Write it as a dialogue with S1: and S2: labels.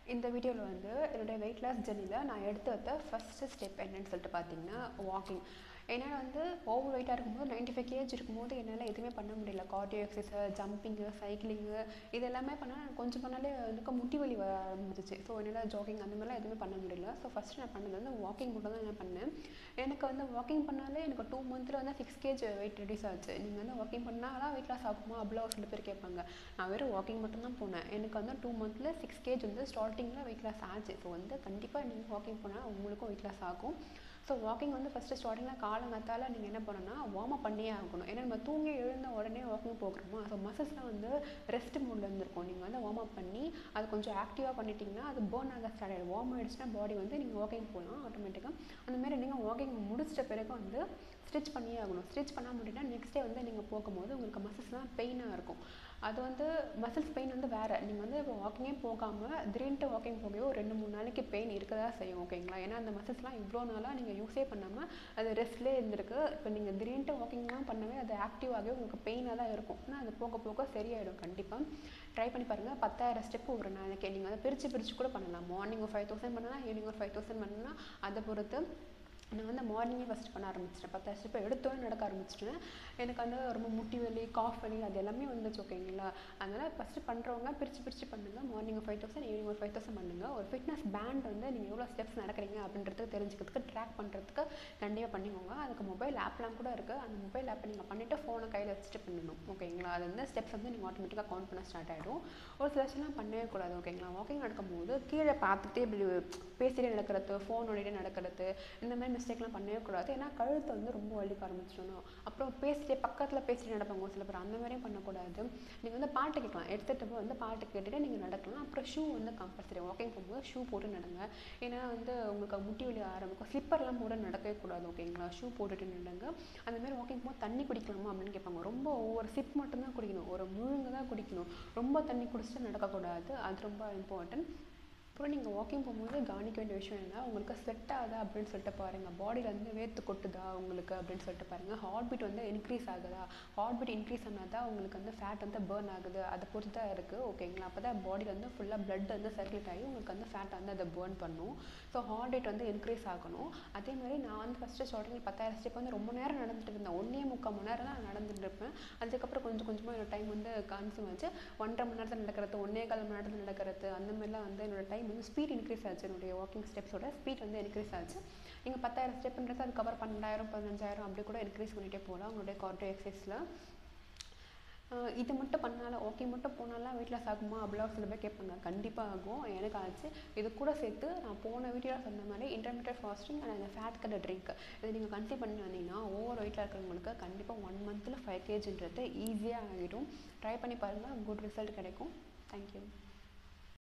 S1: இந்த வீடியோவில் வந்து என்னுடைய வெயிட் லாஸ் ஜெர்னியில் நான் எடுத்து வைத்த ஃபஸ்ட்டு ஸ்டெப் என்னன்னு சொல்லிட்டு பார்த்தீங்கன்னா வாக்கிங் என்னால் வந்து ஓவர் வெயிட்டாக இருக்கும்போது நைன்டி ஃபைவ் கேஜ் இருக்கும்போது என்னால் எதுவுமே பண்ண முடியல கார்டியோ எக்ஸசைஸ் ஜம்பிங்கு சைக்கிளிங்கு இது எல்லாமே பண்ணால் நான் கொஞ்சம் பண்ணாலே எனக்கு முட்டி வலி வர ஆரம்பிச்சிச்சு ஸோ என்னால் ஜாகிங் அந்த மாதிரிலாம் எதுவுமே பண்ண முடியல ஸோ ஃபஸ்ட்டு நான் பண்ணது வந்து வாக்கிங் மட்டும் தான் நான் பண்ணேன் எனக்கு வந்து வாக்கிங் பண்ணாலே எனக்கு டூ மந்த்தில் வந்து சிக்ஸ் கேஜ் வெயிட் ரெடியூஸ் ஆச்சு நீங்கள் வந்து வாக்கிங் பண்ணாலாம் வெயிட் லாஸ் ஆகுமா அவ்வளோ சில பேர் கேட்பாங்க நான் வெறும் வாக்கிங் மட்டும் தான் போனேன் எனக்கு வந்து டூ மந்த்தில் சிக்ஸ் கேஜ் வந்து ஸ்டார்டிங்கில் வெயிட் லாஸ் ஆச்சு ஸோ வந்து கண்டிப்பாக நீங்கள் வாக்கிங் போனால் உங்களுக்கும் வெயிட் லாஸ் ஆகும் ஸோ வாக்கிங் வந்து ஃபஸ்ட்டு ஸ்டார்டிங்கில் காலங்காத்தால் நீங்கள் என்ன பண்ணணும்னா வார்ம் அப் பண்ணியே ஆகணும் ஏன்னா நம்ம தூங்கி எழுந்த உடனே வாக்கிங் போகிறோமா ஸோ மசில்ஸ்லாம் வந்து ரெஸ்ட் மூடில் இருந்திருக்கும் நீங்கள் வந்து வார்ம் அப் பண்ணி அது கொஞ்சம் ஆக்டிவாக பண்ணிட்டீங்கன்னா அது பேர்ன் ஆக ஸ்டார்ட் ஆகிடும் வார்ம் ஆகிடுச்சுன்னா பாடி வந்து நீங்கள் வாக்கிங் போகலாம் ஆட்டோமேட்டிக்காக அந்த மாதிரி நீங்கள் வாக்கிங் முடிச்சிட்ட பிறகு வந்து ஸ்டிச் பண்ணியே ஆகணும் ஸ்டிச் பண்ணாமல் அப்படின்னா நெக்ஸ்ட் டே வந்து நீங்கள் போகும்போது உங்களுக்கு மசில்ஸ்லாம் பெயினாக இருக்கும் அது வந்து மசில்ஸ் பெயின் வந்து வேறு நீங்கள் வந்து இப்போ வாக்கிங்கே போகாமல் திடீர்னு வாக்கிங் போகவே ஒரு ரெண்டு மூணு நாளைக்கு பெயின் இருக்க தான் செய்யும் ஓகேங்களா ஏன்னா அந்த மசில்ஸ்லாம் இவ்வளோ நாளாக நீங்கள் யூஸே பண்ணாமல் அது ரெஸ்ட்லேயே இருந்திருக்கு இப்போ நீங்கள் திடீர்னு வாக்கிங்லாம் பண்ணவே அது ஆக்டிவாகவே உங்களுக்கு பெயினாக தான் இருக்கும் ஆனால் அது போக போக சரியாயிடும் கண்டிப்பாக ட்ரை பண்ணி பாருங்கள் பத்தாயிரம் ஸ்டெப் ஒரு நாளைக்கு நீங்கள் வந்து பிரித்து பிரித்து கூட பண்ணலாம் மார்னிங் ஒரு ஃபைவ் தௌசண்ட் பண்ணலாம் ஈவினிங் ஒரு ஃபைவ் தௌசண்ட் பண்ணலாம் அதை பொறுத்து நான் வந்து மார்னிங்கே ஃபஸ்ட் பண்ண ஆரம்பிச்சிட்டேன் பத்தாயிரம் ஸ்டெப் எடுத்தோன்னே நடக்க ஆரம்பிச்சிட்டேன் எனக்கு வந்து ரொம்ப முட்டி வலி காஃப் வலி அது எல்லாமே வந்துச்சு ஓகேங்களா அதனால் ஃபஸ்ட்டு பண்ணுறவங்க பிரித்து பிரித்து பண்ணுங்கள் மார்னிங் ஒரு ஃபைவ் தௌசண்ட் ஈவினிங் ஒரு ஃபைவ் தௌசண்ட் பண்ணுங்கள் ஒரு ஃபிட்னஸ் பேண்ட் வந்து நீங்கள் எவ்வளோ ஸ்டெப்ஸ் நடக்கிறீங்க அப்படின்றதுக்கு தெரிஞ்சுக்கிறதுக்கு ட்ராக் பண்ணுறதுக்கு கண்டிப்பாக பண்ணிக்கோங்க அதுக்கு மொபைல் ஆப்லாம் கூட இருக்குது அந்த மொபைல் ஆப்பை நீங்கள் பண்ணிவிட்டு ஃபோனை கையில் வச்சுட்டு பண்ணணும் ஓகேங்களா அது வந்து ஸ்டெப்ஸ் வந்து நீங்கள் ஆட்டோமேட்டிக்காக கவுண்ட் பண்ண ஸ்டார்ட் ஆகிடும் ஒரு சில விஷயம்லாம் பண்ணவே கூடாது ஓகேங்களா வாக்கிங் நடக்கும்போது கீழே பார்த்துட்டே இப்படி பேசிட்டே நடக்கிறது ஃபோன் ஓடிட்டே நடக்கிறது இந்த மாதிரி மிஸ்டேக்லாம் பண்ணவே கூடாது ஏன்னா கழுத்தை வந்து ரொம்ப வலிக்க ஆரம்பிச்சிடணும் அப்புறம் பேசிட்டே பக்கத்தில் பேசிட்டு நடப்பாங்க ஒரு சில பேர் அந்த மாதிரியும் பண்ணக்கூடாது நீங்கள் வந்து பாட்டு கேட்கலாம் எடுத்துகிட்டு போய் வந்து பாட்டு கேட்டுட்டு நீங்கள் நடக்கலாம் அப்புறம் ஷூ வந்து கம்பல்சரி வாக்கிங் போகும்போது ஷூ போட்டு நடங்க ஏன்னா வந்து உங்களுக்கு முட்டி வலி ஆரம்பிக்கும் ஸ்லிப்பர்லாம் போட நடக்கவே கூடாது ஓகேங்களா ஷூ போட்டுட்டு நடங்க அந்த மாதிரி வாக்கிங் போகும்போது தண்ணி குடிக்கலாமா அப்படின்னு கேட்பாங்க ரொம்ப ஒரு சிப் மட்டும்தான் குடிக்கணும் ஒரு முழுங்க தான் குடிக்கணும் ரொம்ப தண்ணி குடிச்சிட்டு நடக்கக்கூடாது அது ரொம்ப இம்பார்ட்டன்ட் அப்புறம் நீங்கள் வாக்கிங் போகும்போது கவனிக்க வேண்டிய விஷயம் என்ன உங்களுக்கு ஸ்வெட் ஆகுதா அப்படின்னு சொல்லிட்டு பாருங்கள் பாடியில் வந்து வேர்த்து கொட்டுதா உங்களுக்கு அப்படின்னு சொல்லிட்டு பாருங்கள் ஹார்ட் பீட் வந்து இன்க்ரீஸ் ஆகுதா ஹார்ட் பீட் இன்க்ரீஸ் ஆனால் தான் உங்களுக்கு வந்து ஃபேட் வந்து பேர்ன் ஆகுது அதை பொறுத்து தான் இருக்குது ஓகேங்களா அப்போ தான் பாடியில் வந்து ஃபுல்லாக பிளட் வந்து சர்க்குலேட் ஆகி உங்களுக்கு வந்து ஃபேட் வந்து அதை பேர்ன் பண்ணும் ஸோ ஹார்ட் ரேட் வந்து இன்க்ரீஸ் ஆகணும் அதே மாதிரி நான் வந்து ஃபஸ்ட்டு ஸ்டார்டிங் பத்தாயிரம் ஸ்டெப் வந்து ரொம்ப நேரம் நடந்துட்டு இருந்தேன் ஒன்றே முக்கால் மணி நேரம் தான் நடந்துட்டு இருப்பேன் அதுக்கப்புறம் கொஞ்சம் கொஞ்சமாக என்னோட டைம் வந்து கன்சியூம் ஆச்சு ஒன்றரை மணி நேரத்தில் நடக்கிறது ஒன்றே கால் மணி நேரத்தில் நடக்கிறது அந்த மாதிரிலாம் வந்து என்னோட டைம் வந்து ஸ்பீட் இன்க்ரீஸ் ஆச்சு என்னுடைய வாக்கிங் ஸ்டெப்ஸோட ஸ்பீட் வந்து இன்க்ரீஸ் ஆச்சு நீங்கள் பத்தாயிரம் ஸ்டெப்ன்றது அதுக்கப்புறம் பன்னெண்டாயிரம் பதினஞ்சாயிரம் அப்படி கூட இன்க்ரீஸ் பண்ணிகிட்டே போகலாம் உங்களுடைய கார்டியோ எக்ஸசைஸில் இது மட்டும் பண்ணாலும் ஓகே மட்டும் போனாலாம் வீட்டில் சாகுமா அப்படிலாம் சில பேர் கேட்பாங்க கண்டிப்பாக ஆகும் எனக்கு ஆச்சு இது கூட சேர்த்து நான் போன வீடியோவில் சொன்ன மாதிரி இன்டர்மீடியட் ஃபாஸ்டிங் அண்ட் அந்த ஃபேட் கட்ட ட்ரிங்க் இதை நீங்கள் கன்சியூம் பண்ணி வந்தீங்கன்னா ஓவர் வெயிட்டில் இருக்கிறவங்களுக்கு கண்டிப்பாக ஒன் மந்தில் ஃபைவ் கேஜின்றது ஈஸியாக ஆகிடும் ட்ரை பண்ணி பாருங்கள் குட் ரிசல்ட் கிடைக்கும் தேங்க்யூ